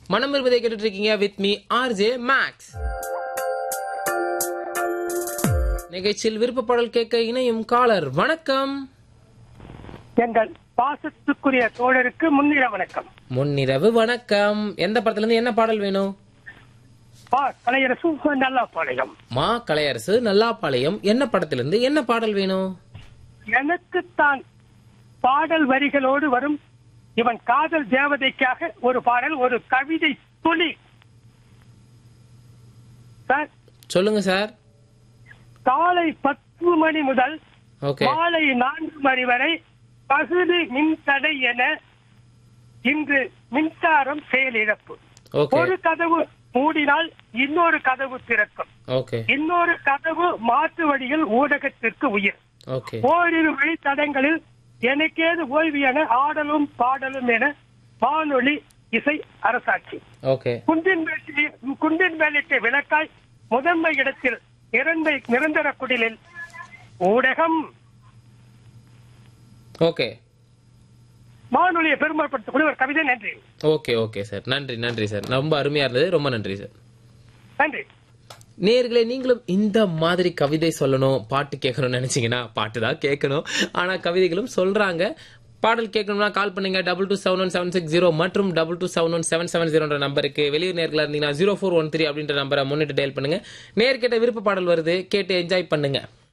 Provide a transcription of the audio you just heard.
மனம் விரும்பதை கேட்டுட்டு இருக்கீங்க வித் மீ ஆர்ஜே மேக்ஸ் நிகழ்ச்சியில் விருப்ப பாடல் கேட்க இணையும் காலர் வணக்கம் எங்கள் பாசத்துக்குரிய தோழருக்கு முன்னிட வணக்கம் முன்னிரவு வணக்கம் எந்த படத்துல இருந்து என்ன பாடல் வேணும் பா கலையரசு நல்லா பாளையம் மா கலையரசு நல்லாப்பாளையம் என்ன படத்திலிருந்து என்ன பாடல் வேணும் எனக்குத்தான் பாடல் வரிகளோடு வரும் இவன் காதல் தேவதைக்காக ஒரு பாடல் ஒரு கவிதை துளி சார் சொல்லுங்க சார் காலை பத்து மணி முதல் ஓகே மாலை நான்கு மணி வரை பகுதி மின்தடை என இன்று மின்சாரம் செயலிழப்பு ஓகே ஒரு கதவு மூடினால் இன்னொரு கதவு திறக்கும் ஓகே இன்னொரு கதவு மாற்று வழியில் ஊடகத்திற்கு உயிர் ஓகே ஓரிரு வழித்தடங்களில் எனக்கேது ஓய்வு என ஆடலும் பாடலும் என வானொலி இசை அரசாட்சி ஓகே குண்டின் வேட்டி குண்டின் வேலைக்கு விளக்காய் முதன்மை இடத்தில் நிரந்த நிரந்தர குடிலில் ஊடகம் ஓகே வானொலியை பெருமைப்படுத்தக்கூடிய ஒரு கவிதை நன்றி ஓகே ஓகே சார் நன்றி நன்றி சார் ரொம்ப அருமையா இருந்தது ரொம்ப நன்றி சார் நன்றி நேர்களே நீங்களும் இந்த மாதிரி கவிதை சொல்லணும் பாட்டு கேட்கணும்னு நினைச்சீங்கன்னா பாட்டு தான் கேட்கணும் ஆனா கவிதைகளும் சொல்றாங்க பாடல் கேட்கணும்னா கால் பண்ணுங்க double two seven one seven six zero மற்றும் double two seven one seven seven ஜீரோன்ற நம்பருக்கு வெளியூர் நேர்களா இருந்தீங்கன்னா ஜீரோ ஃபோர் ஒன் த்ரீ அப்படின்ற நம்பரை முன்னிட்டு டயல் பண்ணுங்க நேர் கேட்ட விருப்ப பாடல் வருது கேட்டு என்ஜாய் பண்ணுங்க